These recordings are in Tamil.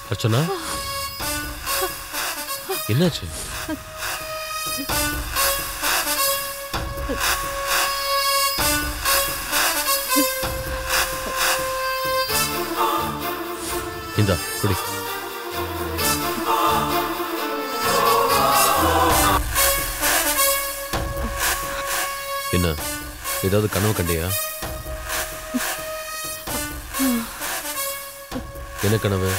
அர்ச்சனா என்னாச்சு இந்தா குடி என்ன ஏதாவது கனவு கண்டியா என்ன கனவு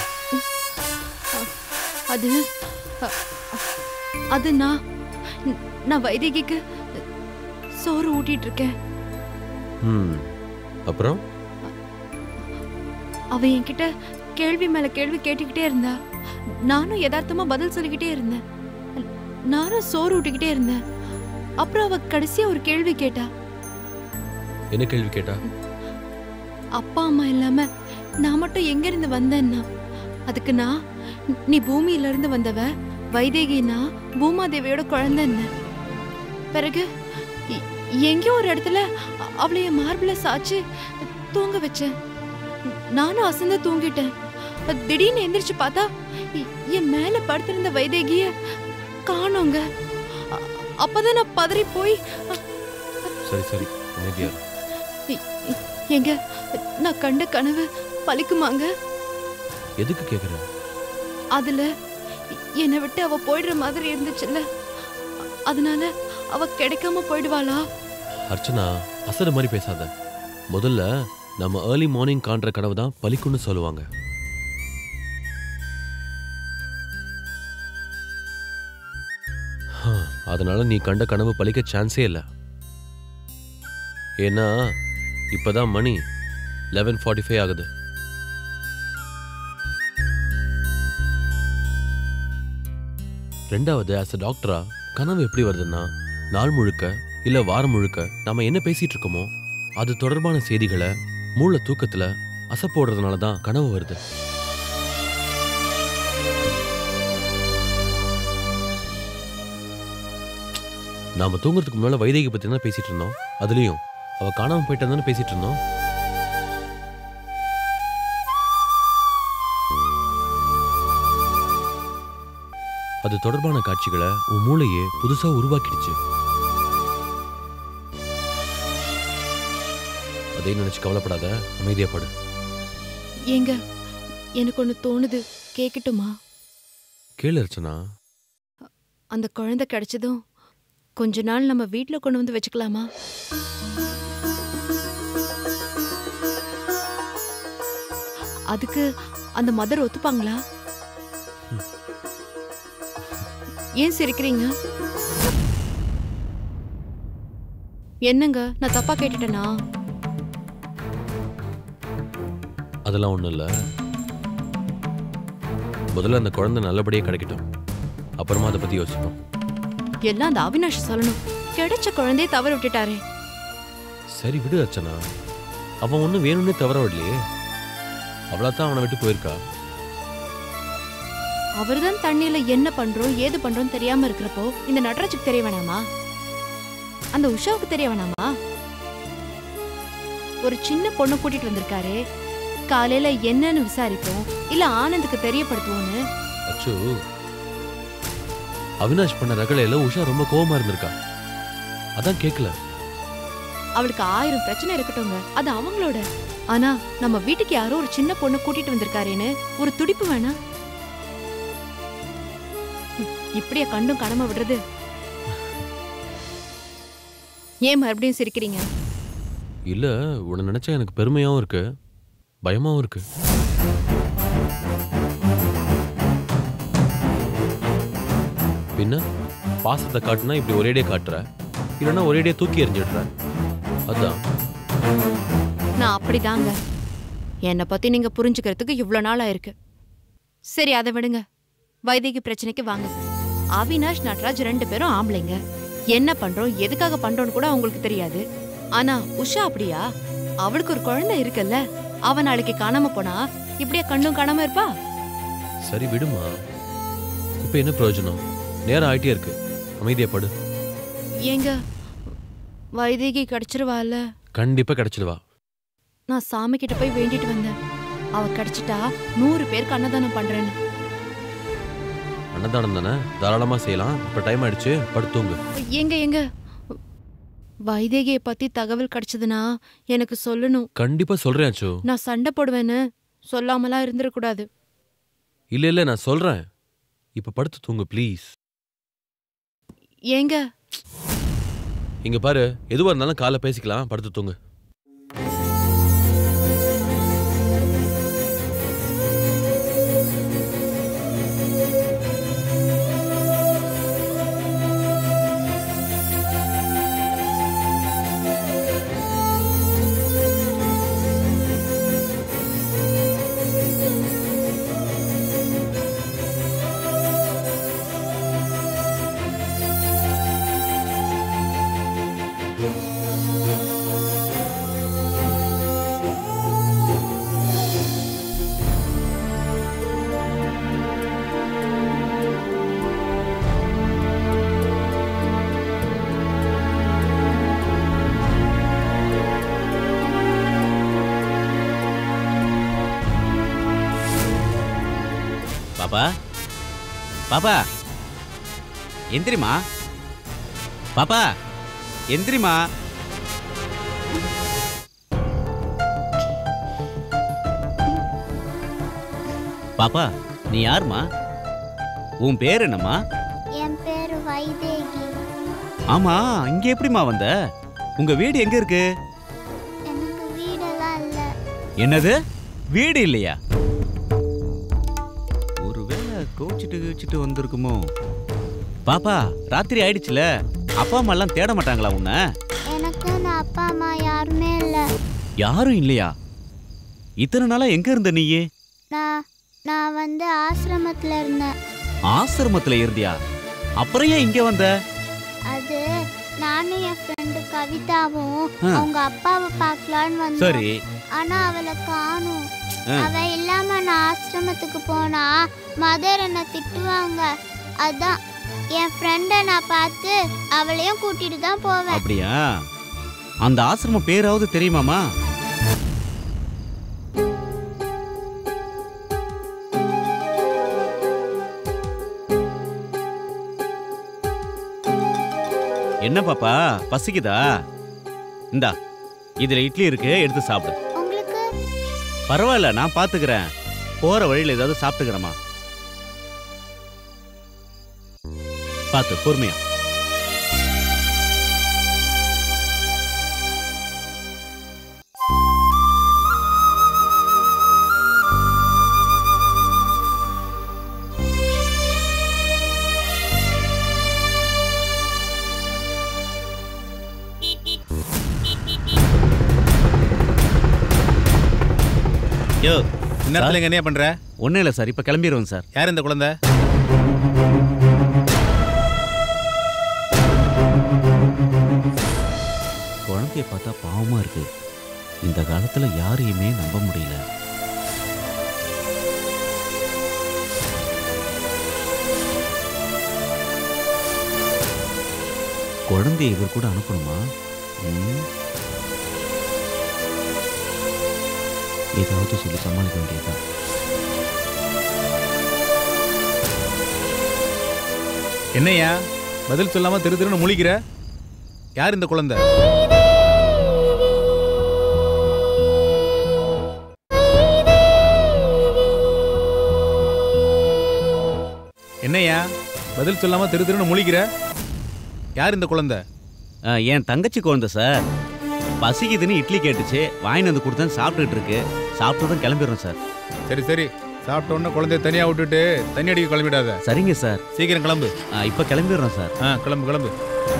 அது அ- அது நான் நான் வைதேகிக்கு சோறு ஊட்டிட்டு இருக்கேன் ம் அப்புறம் அவ என்கிட்ட கேள்வி மேல கேள்வி கேட்டுக்கிட்டே இருந்தா நானும் யதார்த்தமா பதில் சொல்லிக்கிட்டே இருந்தேன் நானும் சோறு ஊட்டிக்கிட்டே இருந்தேன் அப்புறம் அவ கடைசியா ஒரு கேள்வி கேட்டா என்ன கேள்வி கேட்டா அப்பா அம்மா இல்லாம நான் மட்டும் எங்க இருந்து வந்தேன்னா அதுக்கு நான் நீ பூமியில இருந்து வந்தவ வைதேகினா பூமாதேவியோட குழந்தைன்ன பிறகு எ- எங்கேயோ ஒரு இடத்துல அ- அவளை என் மார்பிள சாச்சு தூங்க வச்சேன் நானும் அசந்து தூங்கிட்டேன் திடீர்னு எந்திரிச்சு பார்த்தா எ- என் மேல படுத்திருந்த வைதேகிய காணோங்க அ- அப்பதான் நான் பதறி போய் சரி சரி அமைதியா இரு. எ- எ- எங்க நான் கண்ட கனவு பலிக்குமாங்க எதுக்கு கேக்குற அதுல என்னை விட்டு அவ போயிடுற மாதிரி இருந்துச்சுல்ல அ- அதனால அவ கிடைக்காம போயிடுவாளா அர்ச்சனா அசடு மாதிரி பேசாத முதல்ல நம்ம ஏர்லி மார்னிங் காண்ற கனவு தான் பலிக்குன்னு சொல்லுவாங்க ஹம், அதனால நீ கண்ட கனவு பலிக்க சான்ஸே இல்லை ஏன்னா இப்பதான் மணி லெவன் ஃபார்ட்டி ஃபைவ் ஆகுது ரெண்டாவது ஆஸ் அ டாக்டரா கனவு எப்படி வருதுன்னா நாள் முழுக்க இல்ல வாரம் முழுக்க நாம என்ன பேசிட்டு இருக்கோமோ அது தொடர்பான செய்திகளை மூளை தூக்கத்துல அசப்போடுறதுனால தான் கனவு வருது நாம தூங்குறதுக்கு முன்னால வைதேகி பத்தி தான் பேசிட்டு இருந்தோம் அதுலயும் அவ காணாம போயிட்டா தானே பேசிட்டு இருந்தோம் அது தொடர்பான காட்சிகளை உன் மூளையே புதுசா உருவாக்கிடுச்சு அதை நினைச்சு கவலைப்படாத அமைதியா படு ஏங்க எனக்கு ஒண்ணு தோணுது கேக்கட்டுமா கேளு அர்ச்சனா அந்த குழந்தை கிடைச்சதும் கொஞ்ச நாள் நம்ம வீட்ல கொண்டு வந்து வச்சுக்கலாமா அதுக்கு அந்த மதர் ஒத்துப்பாங்களா ஏன் சிரிக்கிறீங்க என்னங்க நான் தப்பா கேட்டுட்டேனா அதெல்லாம் ஒண்ணும் இல்ல முதல்ல அந்த குழந்தை நல்லபடியா கிடைக்கட்டும் அப்புறமா அதை பத்தி யோசிப்போம் எல்லாம் அந்த அவினாஷ் சொல்லணும் கிடைச்ச குழந்தைய தவற விட்டுட்டாரே சரி விடு அர்ச்சனா அவன் ஒன்றும் வேணும்னே தவற விடலையே அவளா தான் அவனை விட்டு போயிருக்கா அவர்தான் தண்ணியில என்ன பண்றோம் ஏது பண்றோம் தெரியாம இருக்கிறப்போ இந்த நடராஜுக்கு தெரிய வேணாமா அந்த உஷாவுக்கு தெரிய வேணாமா ஒரு சின்ன பொண்ணு கூட்டிட்டு வந்திருக்காரு காலையில என்னன்னு விசாரிப்போம் இல்ல ஆனந்துக்கு தெரியப்படுத்துவோன்னு அச்சு அவினாஷ் பண்ண ரகலையில உஷா ரொம்ப கோவமா இருந்திருக்கா அதான் கேட்கல அவளுக்கு ஆயிரம் பிரச்சனை இருக்கட்டும்ங்க அது அவங்களோட ஆனா நம்ம வீட்டுக்கு யாரோ ஒரு சின்ன பொண்ணு கூட்டிட்டு வந்திருக்காரேன்னு ஒரு துடிப்பு வேணா ம், இப்படியா கண்டும் கடமை விடுறது ஏன் மறுபடியும் சிரிக்கிறீங்க இல்ல உன்னை நினைச்சா எனக்கு பெருமையாவும் இருக்கு பயமாவும் இருக்கு பின்ன பாசத்தை காட்டுனா இப்படி ஒரேடியே காட்டுற இல்லைன்னா ஒரேடியே தூக்கி எறிஞ்சிடுற அதான் நான் அப்படிதாங்க என்னை பத்தி நீங்க புரிஞ்சுக்கிறதுக்கு இவ்வளோ நாள் ஆயிருக்கு சரி அதை விடுங்க வைதேகி பிரச்சனைக்கு வாங்க அவினாஷ் நட்ராஜ் ரெண்டு பேரும் ஆம்பளைங்க என்ன பண்றோம் எதுக்காக பண்றோம்னு கூட அவங்களுக்கு தெரியாது ஆனா உஷா அப்படியா அவளுக்கு ஒரு குழந்தை இருக்குல்ல அவ நாளைக்கு காணாம போனா இப்படியே கண்ணும் காணாம இருப்பா சரி விடுமா இப்ப என்ன பிரயோஜனம் நேரம் ஆயிட்டே இருக்கு அமைதியா படு ஏங்க வைதேகி கிடைச்சிருவால கண்டிப்பா கிடைச்சிடுவா நான் சாமி கிட்ட போய் வேண்டிட்டு வந்தேன் அவ கிடைச்சிட்டா நூறு பேருக்கு அன்னதானம் பண்றேன்னு அன்னதானம் தானே தாராளமா செய்யலாம் இப்ப டைம் ஆயிடுச்சு படுத்துங்க எங்க எங்க வைதேகியை பத்தி தகவல் கிடைச்சதுன்னா எனக்கு சொல்லணும் கண்டிப்பா சொல்றேன் அச்சு நான் சண்டை போடுவேன்னு சொல்லாமலாம் இருந்துடக்கூடாது இல்ல இல்ல நான் சொல்றேன் இப்ப படுத்து தூங்கு ப்ளீஸ் ஏங்க இங்க பாரு எதுவா இருந்தாலும் காலை பேசிக்கலாம் படுத்து தூங்கு பாப்பா பாப்பா எந்திரிமா பாப்பா எந்திரிமா பாப்பா நீ யாருமா உன் பேர் என்னம்மா என் பேரு வைதேகி ஆமா இங்க எப்படிம்மா வந்த உங்க வீடு எங்க இருக்கு எனக்கு வீடெல்லாம் இல்ல என்னது வீடு இல்லையா ஒருவேளை கோச்சிட்டு கோச்சிட்டு வந்திருக்குமோ பாப்பா ராத்திரி ஆயிடுச்சுல அப்பா அம்மா எல்லாம் தேட மாட்டாங்களா உன்னை எனக்கு நான் அப்பா அம்மா யாருமே இல்ல யாரும் இல்லையா இத்தனை நாளா எங்க இருந்த நீயே நான் நான் வந்து ஆசிரமத்துல இருந்தேன் ஆசிரமத்துல இருந்தியா அப்புறம் ஏன் இங்க வந்த அது நானும் என் ஃப்ரெண்டு கவிதாவும் ஆ. அவங்க அப்பாவை பார்க்கலான்னு வந்தோம் சரி ஆனா அவளை காணும் ஆ. அவ இல்லாம நான் ஆசிரமத்துக்கு போனா மதர் என்ன திட்டுவாங்க அதான் என் ஃப்ரெண்டை நான் பார்த்து அவளையும் கூட்டிட்டு தான் போவேன் அப்படியா அந்த ஆசிரமம் பேராவது தெரியுமாமா என்ன பாப்பா பசிக்குதா இந்தா இதுல இட்லி இருக்கு எடுத்து சாப்பிடு உங்களுக்கு பரவாயில்ல நான் பாத்துக்கிறேன் போற வழியில ஏதாவது சாப்பிட்டுக்கிறேமா பார்த்து பொறுமையா யோ இந்நேரத்துல இங்க என்ன பண்ற ஒன்றும் இல்லை சார் இப்போ கிளம்பிடுவோம் சார் யார் இந்த குழந்தை குழந்தைய பார்த்தா பாவமா இருக்கு இந்த காலத்துல யாரையுமே நம்ப முடியல குழந்தைய இவர் கூட அனுப்பணுமா ம். ஏதாவது சொல்லி சமாளிக்க வேண்டியதுதான் என்னய்யா பதில் சொல்லாம திரு திருன்னு முழிக்கிற யார் இந்த குழந்தை என்னய்யா பதில் சொல்லாம திரு திருன்னு முழிக்கிற யார் இந்த குழந்தை ஆ, என் தங்கச்சி குழந்தை சார் பசிக்குதுன்னு இட்லி கேட்டுச்சு வாங்கிட்டு வந்து கொடுத்தேன் சாப்பிட்டுட்டு இருக்கு சாப்பிட்டதும் கிளம்பிடுறோம் சார் சரி சரி சாப்பிட்ட உடனே குழந்தைய தனியா விட்டுட்டு தண்ணி அடிக்க கிளம்பிடாத சரிங்க சார் சீக்கிரம் கிளம்பு ஆ, இப்போ கிளம்பிடுறோம் சார் ஆ கிளம்பு கிளம்பு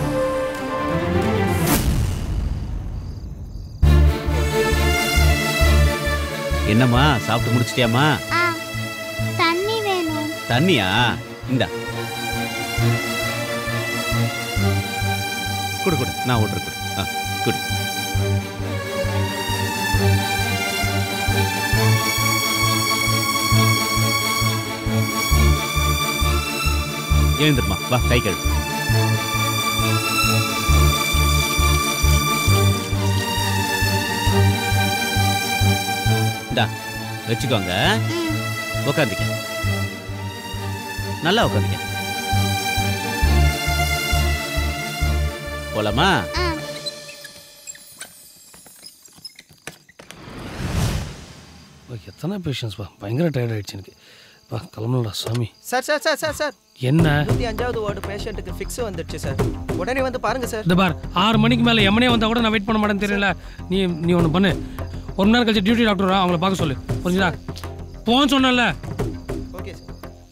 என்னம்மா சாப்பிட்டு முடிச்சிட்டியாம்மா ஆ தண்ணி வேணும் தண்ணியா இந்தா குடு குடு நான் விட்றேன் குடு ஆ குடி எழுந்துருமா வா கை கழுவு இந்தா வச்சுக்கோங்க உட்காந்துக்க நல்லா உட்காந்துக்க போலாமா ஆ பா, எத்தனை பேஷன்ஸ் பா பயங்கர டயர்ட் ஆயிடுச்சு எனக்கு பா கிளம்பலடா சாமி sir sir sir sir sir என்ன நூற்றி அஞ்சாவது வார்டு பேஷண்ட்டுக்கு ஃபிக்ஸ் வந்துடுச்சு சார் உடனே வந்து பாருங்க சார் இந்த பார் ஆறு மணிக்கு மேலே எமனே வந்தால் கூட நான் வெயிட் பண்ண மாட்டேன்னு தெரியல நீ நீ ஒன்று பண்ணு ஒரு மணி நேரம் கழிச்சு டியூட்டி டாக்டர் வரா, அவங்கள பார்க்க சொல்லு புரிஞ்சுதா போன்னு சொன்னல ஓகே சார்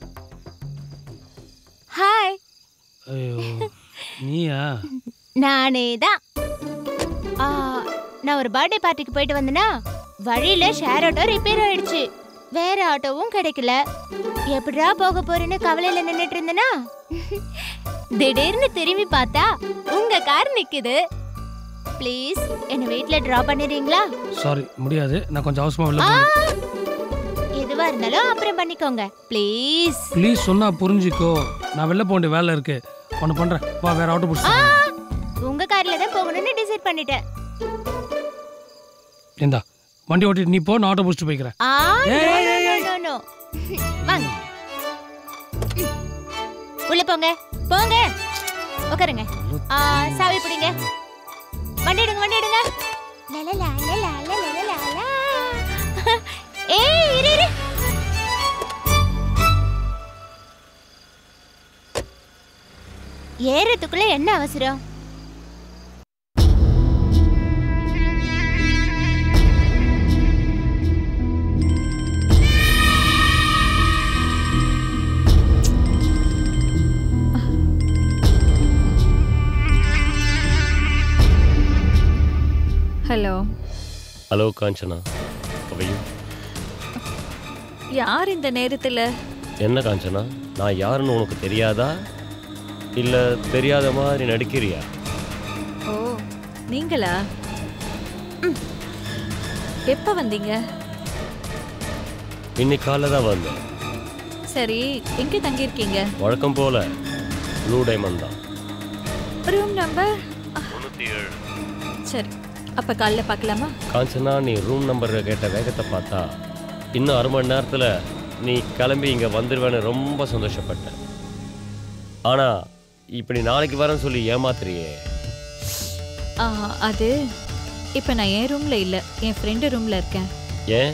ஹாய் ஐயோ நீயா நானே தான் ஆ, நான் ஒரு பர்த்டே பார்ட்டிக்கு போயிட்டு வந்தேனா வழியில ஷேர் ஆட்டோ ரிப்பேர் ஆயிடுச்சு வேற ஆட்டோவும் கிடைக்கல எப்படிடா போக போறேன்னு கவலையில நின்னுட்டு இருந்தேனா திடீர்னு திரும்பி பார்த்தா உங்க கார் நிக்குது ப்ளீஸ் என்ன வீட்ல டிராப் பண்ணிடுறீங்களா சாரி முடியாது நான் கொஞ்சம் அவசரமாக வெளில ஆ, போகணும் எதுவா இருந்தாலும் அப்புறம் பண்ணிக்கோங்க ப்ளீஸ் ப்ளீஸ் சொன்னா புரிஞ்சுக்கோ நான் வெளில போக வேண்டிய வேலை இருக்கு ஒன்று பண்ணுறேன் வா வேற ஆட்டோ பிடிச்சி உங்க கார்ல தான் போகணும்னு டிசைட் பண்ணிட்டேன் இந்தா வண்டி ஓட்டிட்டு நீ போ நான் ஆட்டோ பிடிச்சிட்டு போய்க்கிறேன் ஆ no, ஏய், no, no, no, no. வாங்க உள்ள போங்க போங்க உட்காருங்க ஆ, சாவி பிடிங்க வண்டி எடுங்க வண்டி எடுங்க லலலா, லலலா, லலலா, லலா. ஏய் இரு இரு ஏறதுக்குள்ள என்ன அவசரம் ஹலோ ஹலோ காஞ்சனா அவையும் யார் இந்த நேரத்தில் என்ன காஞ்சனா நான் யாருன்னு உனக்கு தெரியாதா இல்லை தெரியாத மாதிரி நடிக்கிறியா ஓ நீங்களா ம். எப்போ வந்தீங்க இன்னைக்கு காலைல தான் வந்தேன் சரி எங்கே தங்கியிருக்கீங்க வழக்கம் போல ப்ளூ டைமண்ட் தான் ரூம் நம்பர் முந்நூற்றி ஏழு சரி அப்போ காலைல பார்க்கலாமா காஞ்சனா நீ ரூம் நம்பர் கேட்ட வேகத்தை பார்த்தா இன்னும் அரை மணி நேரத்தில் நீ கிளம்பி இங்கே வந்துடுவேன்னு ரொம்ப சந்தோஷப்பட்டேன் ஆனால் இப்படி நாளைக்கு வரேன்னு சொல்லி ஏமாத்துறியே ஆ, அது இப்போ நான் என் ரூமில் இல்லை என் ஃப்ரெண்டு ரூமில் இருக்கேன் ஏன்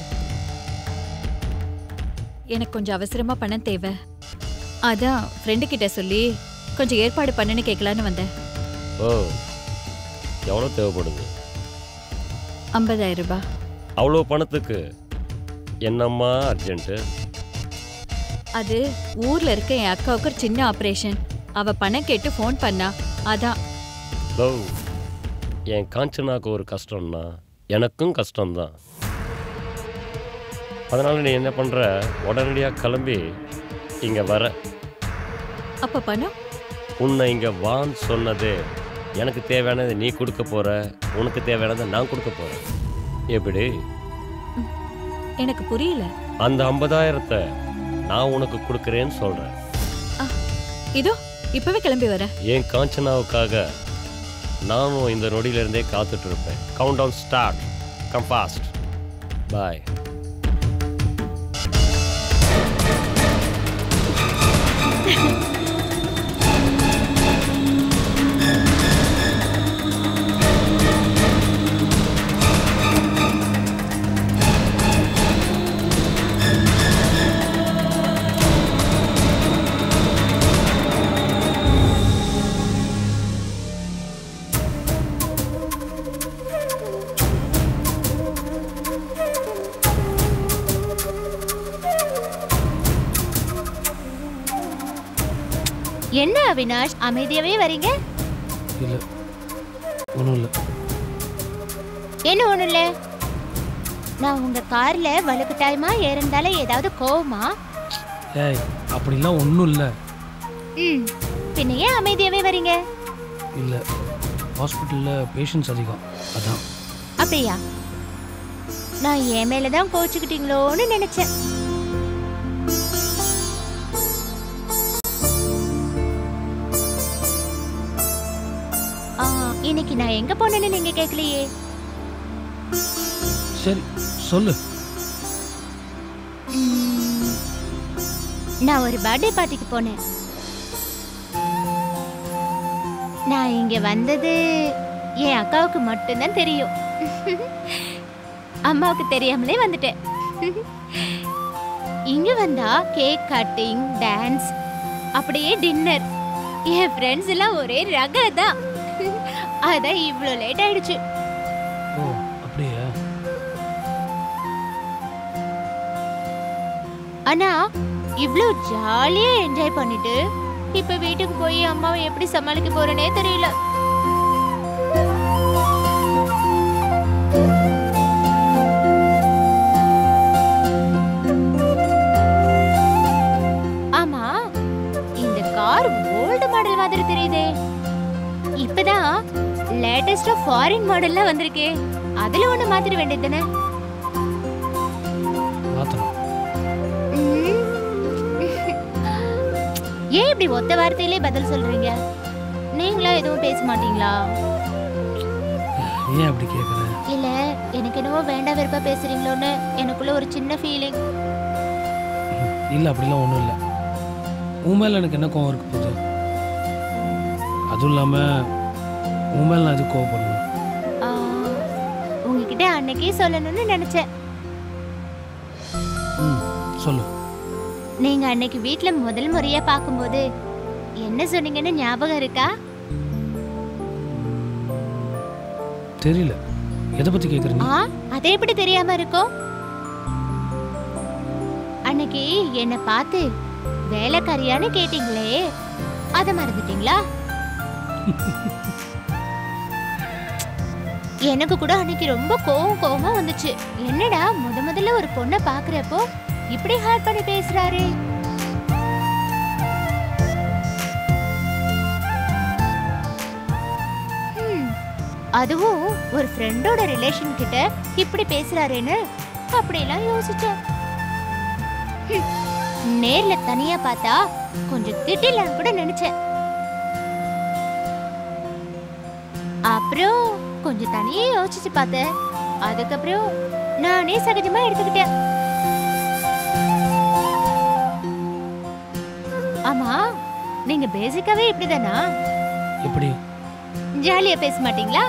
எனக்கு கொஞ்சம் அவசரமாக பணம் தேவை அதான் ஃப்ரெண்டு கிட்ட சொல்லி கொஞ்சம் ஏற்பாடு பண்ணுன்னு கேட்கலான்னு வந்தேன் ஓ எவ்வளோ தேவைப்படுது ஐம்பதாயிரம் ரூபாய் அவ்வளோ பணத்துக்கு என்னம்மா அர்ஜென்ட்டு அது ஊர்ல இருக்க என் அக்காவுக்கு ஒரு சின்ன ஆபரேஷன் அவ பணம் கேட்டு ஃபோன் பண்ணா அதான் லவ் என் காஞ்சனாக்கு ஒரு கஷ்டம்னா எனக்கும் கஷ்டம்தான் அதனால் நீ என்ன பண்ணுற உடனடியாக கிளம்பி இங்கே வர அப்ப பணம் உன்னை இங்கே வான்னு சொன்னது எனக்கு தேவையானதை நீ கொடுக்க போகிற உனக்கு தேவையானதை நான் கொடுக்க போகிறேன் எப்படி எனக்கு புரியல அந்த ஐம்பதாயிரத்தை நான் உனக்கு கொடுக்குறேன்னு சொல்கிறேன் இதோ இப்பவே கிளம்பி வரேன் என் காஞ்சனாவுக்காக நானும் இந்த நொடியிலிருந்தே காத்துட்டு இருப்பேன் countdown start come fast boy என்ன அவினாஷ் அமைதியாவே வரீங்க இல்லை ஒன்றும் இல்லை என்ன ஒண்ணும் இல்ல நான் உங்க கார்ல வலுக்கட்டாயமா ஏறந்தால ஏதாவது கோவமா ஏய் அப்படிலாம் ஒன்றும் இல்லை ம் பின்ன ஏன் அமைதியாவே வரீங்க இல்லை ஹாஸ்பிட்டலில் பேஷண்ட்ஸ் அதிகம் அதான் அப்படியா நான் என் மேல தான் கோச்சுக்கிட்டீங்களோன்னு நினைச்சேன் ஆ, இன்னைக்கு நான் எங்க போனேன்னு நீங்க கேட்கலையே சரி சொல்லு நான் ஒரு பர்த்டே பார்ட்டிக்கு போனேன் நான் இங்க வந்தது என் அக்காவுக்கு மட்டும்தான் தெரியும் அம்மாவுக்கு தெரியாமலே வந்துட்டேன் இங்க வந்தா கேக் கட்டிங் டான்ஸ் அப்படியே டின்னர் என் ஃப்ரெண்ட்ஸ் எல்லாம் ஒரே ரக தான் அதான் இவ்வளோ லேட் ஆயிடுச்சு ஓ அப்படியா ஆனா இவ்ளோ ஜாலியா என்ஜாய் பண்ணிட்டு இப்ப வீட்டுக்கு போய் அம்மாவை எப்படி சமாளிக்க போறேனே தெரியல ஆமா இந்த கார் ஓல்டு மாடல் மாதிரி தெரியுதே இப்பதான் லேட்டஸ்டா ஃபாரின் மாடல்ல வந்திருக்கே அதுல ஒண்ணு மாத்திர வேண்டியதுதானே மாத்தணும் ஏன் இப்படி ஒத்த வார்த்தையிலே பதில் சொல்றீங்க நீங்களா எதுவும் பேச மாட்டீங்களா ஏன் அப்படி கேட்குற இல்ல எனக்கு என்னவோ வேண்டாம் வெறுப்பா பேசுறீங்களோன்னு எனக்குள்ள ஒரு சின்ன ஃபீலிங் இல்லை அப்படிலாம் ஒன்றும் இல்லை உன் மேலே எனக்கு என்ன கோவம் இருக்கு போகுது அதுவும் இல்லாமல் உன் மேலே நான் எதுக்கு கோவப்படணும் உங்ககிட்ட அன்னைக்கே சொல்லணும்னு நினைச்சேன் ம் சொல்லு நீங்க அன்னைக்கு வீட்ல முதல் முறையா பார்க்கும்போது என்ன சொன்னீங்கன்னு ஞாபகம் இருக்கா தெரியல எதை பற்றி கேட்குறீங்க ஆ அது எப்படி தெரியாம இருக்கும் அன்னைக்கு என்ன பார்த்து வேலைக்காரியான்னு கேட்டீங்களே அத மறந்துட்டீங்களா எனக்கு கூட அன்னைக்கு ரொம்ப கோவம் கோவமா வந்துச்சு என்னடா முத முதல்ல ஒரு பொண்ணை பாக்குறப்போ இப்படி ஹார்ட் பண்ணி பேசுறாரு ஹம், அதுவும் ஒரு ஃப்ரெண்டோட ரிலேஷன் கிட்ட இப்படி பேசுறாருன்னு அப்படியெல்லாம் யோசிச்சேன் ஹம், நேர்ல தனியா பார்த்தா கொஞ்சம் திட்டிலான்னு கூட நினைச்சேன் அப்புறம் கொஞ்சம் தனியே யோசிச்சு பார்த்தேன் அதுக்கப்புறம் நானே சகஜமா எடுத்துக்கிட்டேன் ஆமா நீங்க பேசிக்காவே இப்படிதானா எப்படி ஜாலியா பேச மாட்டீங்களா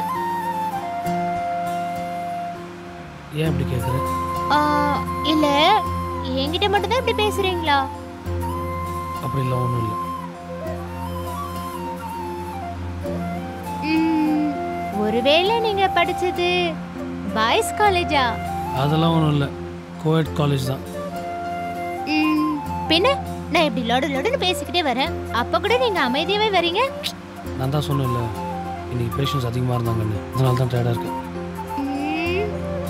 ஏன் அப்படி கேட்குற ஆ, இல்ல என்கிட்ட மட்டும் தான் இப்படி பேசுறீங்களா அப்படிலாம் ஒன்றும் இல்லை ம், ஒருவேளை நீங்க படிச்சது பாய்ஸ் காலேஜா அதெல்லாம் ஒன்றும் இல்லை கோயட் காலேஜ் தான் ம், பின்ன நான் இப்படி லொட லொடன்னு பேசிக்கிட்டே வரேன் அப்ப கூட நீங்க அமைதியாவே வரீங்க நான் தான் சொன்னேன்ல இன்னைக்கு பேஷண்ட்ஸ் அதிகமாக இருந்தாங்கன்னு அதனால தான் டயர்டாக இருக்கேன் ம்,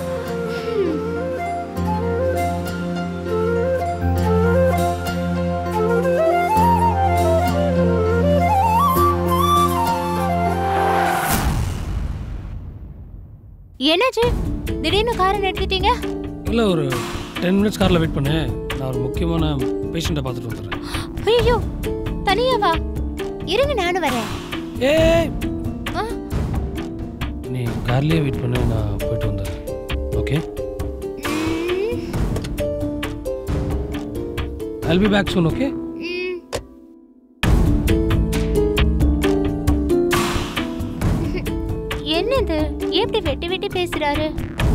என்னாச்சு திடீர்னு காரை நிறுத்திட்டீங்க இல்லை ஒரு டென் மினிட்ஸ் காரில் வெயிட் பண்ணு நான் ஒரு முக்கியமான பேஷண்ட்டை பார்த்துட்டு வந்துடுறேன் ஐயோ தனியாவா இருங்க நானும் வரேன் ஏய் ஆ, நீ கார்லேயே வெயிட் பண்ணு நான் போயிட்டு வந்துடுறேன் ஓகே ம், I'll be back soon okay ம். என்னது எப்படி வெட்டி வெட்டி பேசுறாரு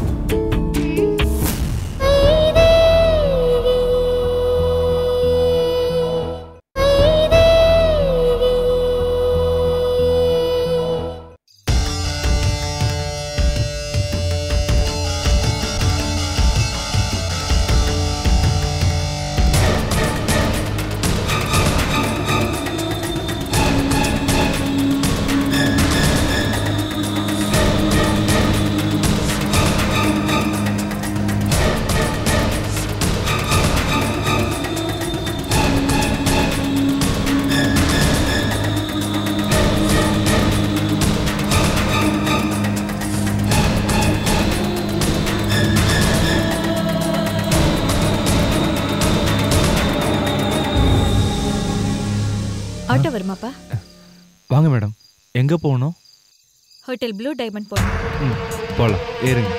ஆட்டோ வருமாப்பா வாங்க மேடம் எங்கே போகணும் ஹோட்டல் ப்ளூ டைமண்ட் போகணும் ம் போகலாம் ஏறுங்க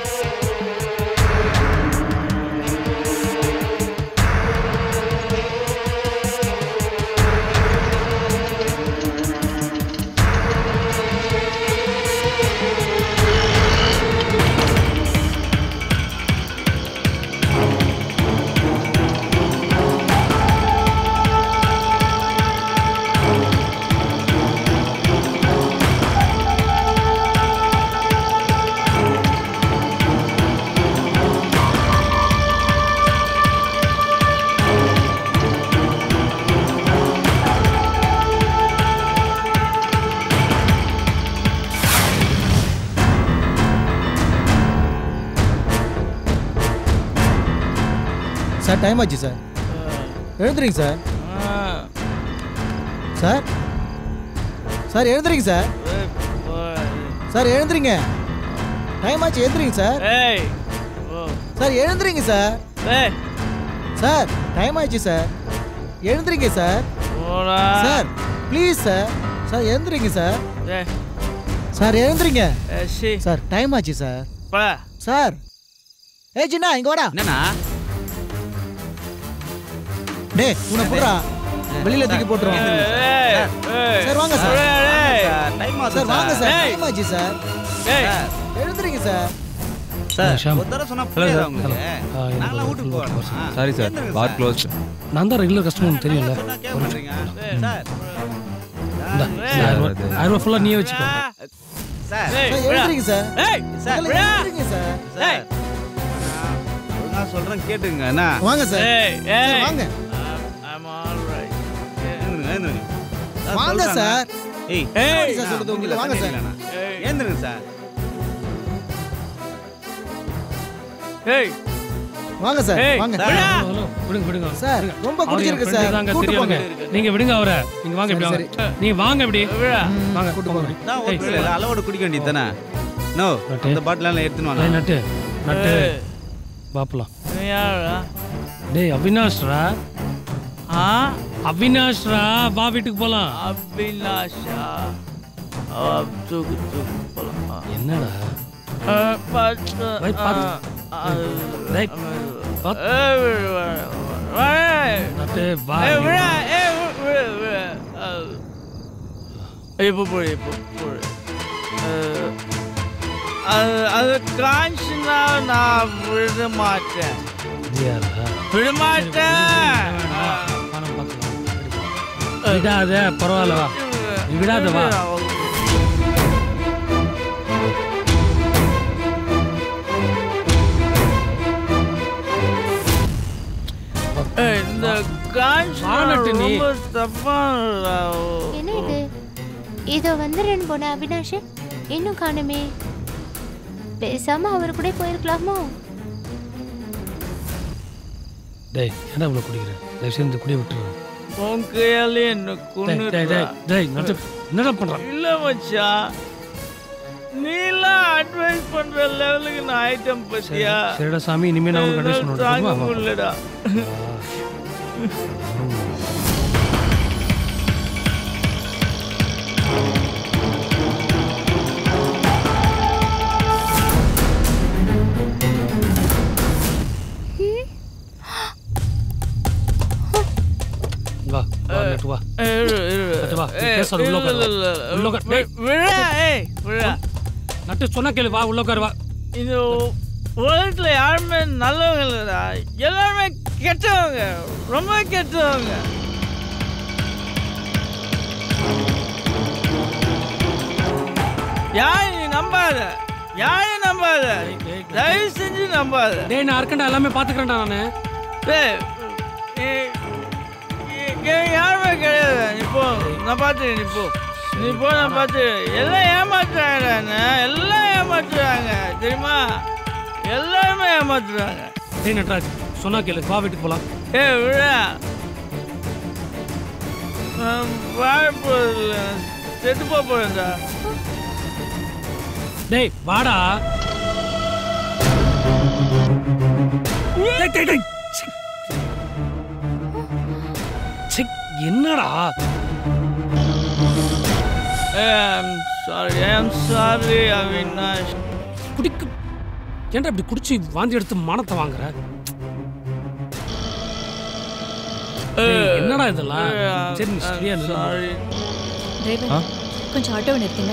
சார் டைம் ஆச்சு சார் எழுந்துறீங்க சார் சார் சார் எழுந்துறீங்க சார் சார் எழுந்துறீங்க டைம் ஆச்சு எழுந்துறீங்க சார் சார் எழுந்துறீங்க சார் சார் டைம் ஆயிடுச்சு சார் எழுந்துறீங்க sir sir please sir sir எழுந்துறீங்க சார் சார் எழுந்துறீங்க சார் டைம் ஆச்சு சார் சார் ஏ சின்ன இங்க வாடா என்னண்ணா டேய் உன்னை போடுறா வெளியில தூக்கி போட்டுருவோம் சார் வாங்க சார் டைம் சார் வாங்க சார் டைம் ஆச்சு சார் எழுந்துறீங்க சார் சார் ஷாம். ஒரு தடவை சொன்னா ஹலோ புரியாதா சார். உங்களுக்கு ஆ, எனக்கு நான்லாம் ஒரு வீட்டுக்கு full போகணும் box. Sorry sir bar close நான் தான் ரெகுலர் கஸ்டமர் தெரியும்ல சொன்னா கேட்க மாட்டீங்க சார் இந்தா, இந்த ஆயிரம் ரூபாய் ஆயிரம் ரூபாய் ஃபுல்லாக நீயே வச்சுக்கோ சார் சார் எழுந்துறீங்க சார் சார் முதல்ல எழுந்துறீங்க சார் சார் நான் சொல்றேன் கேட்டுங்க என்ன வாங்க சார் சார், வாங்க எழுந்துருங்க, எழுந்துருங்க. சார், வாங்க சொல்றேன். சார் ஏய் எப்படி சார் சொல்றது உங்களுக்கு? வாங்க சார். ஏந்திருங்க சார் வாங்க சார் வாங்க ஹலோ, ஹலோ, விடுங்க விடுங்க சார் விடுங்க. ரொம்ப அவர் பிடிச்சிருக்கு என் சார் friend தாங்க, கூட்டு போங்க தெரியுங்க. நீங்க விடுங்க அவரை நீங்க வாங்க இப்படி சரி, வாங்க நீங்க வாங்க இப்படி வாங்க கூட்டு போங்க போங்க. இப்படி. நான் ஏய், ஒத்துக்கல இல்ல, அளவோட குடிக்க வேண்டியது தானே நோ நட்டு. இந்த பாட்டில் எல்லாம் எடுத்துன்னு டேய், வாங்க நட்டு நட்டு பாப்பலாம் டேய் அவினாஷ்ரா அவினாஷ்ரா வா வீட்டுக்கு போலாம் அபிலாஷா தூக்கு தூக்கு போலாம் என்னடா பார்த்து வை, பார்த்து. டேய், பார்த்து. நட்டு வா இப்போ போடு இப்போ போடு அது அது காஞ்சினா நான் விட மாட்டேன் இது யாரா? விட மாட்டேன் பணம் பார்த்துக்கலாம். விடாத பரவாயில்ல வா நீ விடாத வா ஏய், இந்த காஞ்சினா வானட்டு நீ. ரொம்ப தப்பான என்ன இது இதோ வந்துடுறேன்னு போன அவினாஷ் இன்னும் காணுமே பேசாம அவர் கூட போயிருக்கலாமோ டேய் என்ன இவ்வளோ குடிக்கிற தயவு செய்து இந்த குடியை விட்டுரு உன் கையாலே என்ன டேய் டேய் டேய் கொண்டு டேய் நட்டு என்னடா பண்றான் இல்ல மச்சான் நீலாம் அட்வைஸ் பண்ற லெவலுக்கு நான் ஐட்டம் பத்தியா சரிடா சாமி இனிமே நான் உனக்கு அட்வைஸ் பண்ண தாங்க மாட்டேன் முடியலடா வா வா நட்டு வா இரு, இரு. நட்டு வா நீ ஏய், பேசாத உள்ள இல்ல, உட்காரு இல்ல, வா. இல்ல. உள்ள உட்காரு வி- டேய், விழா, ஏய், விழா. நட்டு சொன்னா கேளு வா உள்ள உட்காரு வா இந்த உலகத்துல யாருமே நல்லவங்க இல்லடா எல்லாருமே கெட்டவங்க ரொம்ப கெட்டவங்க யாரையும் நீ நம்பாத யாரையும் நம்பாத தயவு செஞ்சு நம்பாத டேய் நான் இருக்கேன்டா எல்லாமே பாத்துக்கிறேன்டா நானு டேய், நீ- நீ- இங்க யாருமே கிடையாது நீ போ நான் பார்த்துக்கிறேன் நீ போ நீ போ நான் பார்த்து எல்லாம் ஏமாத்துறாங்கடா என்ன எல்லாம் ஏமாத்துறாங்க தெரியுமா எல்லாருமே ஏமாத்துறாங்க டேய் நட்ராஜ் சொன்னா கேளு வா வீட்டுக்கு போலாம் ஏ விழா நான் வாழ போறதில்ல செத்து போக போறேன்டா டேய் வாடா டேய் டேய் டேய் சி. சி, என்னடா I'm sorry I'm sorry Avinash குடிக்க ஏன்டா இப்படி குடிச்சு வாந்தி எடுத்து மானத்தை வாங்குற டேய், என்னடா இதெல்லாம் சரி நீ சரியா நில்லு. சாரி டிரைவர் கொஞ்சம் ஆட்டோ நிறுத்துங்க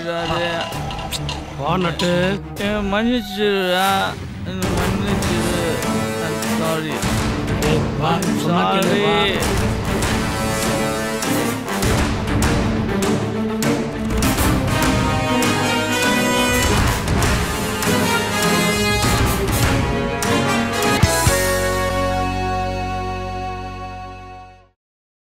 வா நட்டு என் மன்னிச்சிடுடா என்ன மன்னிச்சிடு சாரி டேய், வா சொன்னா கேளு, வா. சாரி